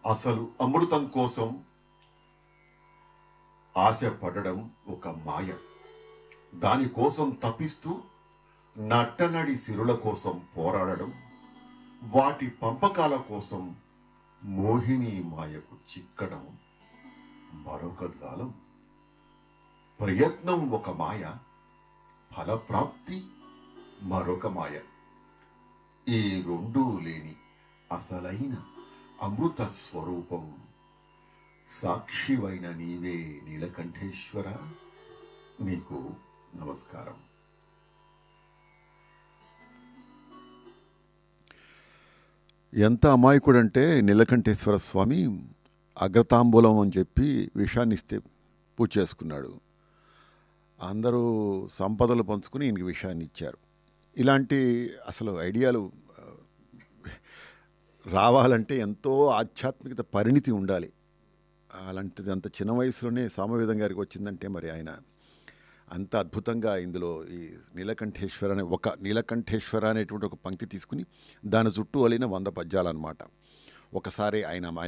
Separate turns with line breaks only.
అసలు అమృతం కోసం ఆశ పడడం ఒక మాయ దానికోసం తపిస్తూ నట్టనడి సిరుల కోసం పోరాడడం వాటి పంపకాల కోసం మోహిని మాయకు చిక్కడం మరొక జాలం ప్రయత్నం ఒక మాయ ఫలప్రాప్తి మరొక మాయ ఈ రెండూ లేని అసలైన అమృత స్వరూపం సాక్షివైన నీవే నీలకంఠేశ్వర నీకు నమస్కారం
ఎంత అమాయకుడంటే నీలకంఠేశ్వర స్వామి అగ్రతాంబూలం అని చెప్పి విషాన్ని ఇస్తే పూజ చేసుకున్నాడు అందరూ సంపదలు పంచుకుని ఈయనకి విషయాన్ని ఇచ్చారు ఇలాంటి అసలు ఐడియాలు ఆ, రావాలంటే ఎంతో ఆధ్యాత్మికత పరిణితి ఉండాలి అలాంటిది అంత చిన్న వయసులోనే సామవేదం గారికి వచ్చిందంటే మరి ఆయన అంత అద్భుతంగా ఇందులో ఈ నీలకంఠేశ్వర అనే ఒక నీలకంఠేశ్వర అనేటువంటి ఒక పంక్తి తీసుకుని దాని చుట్టూ అలిన వంద పద్యాలు అనమాట ఒకసారి ఆయన మా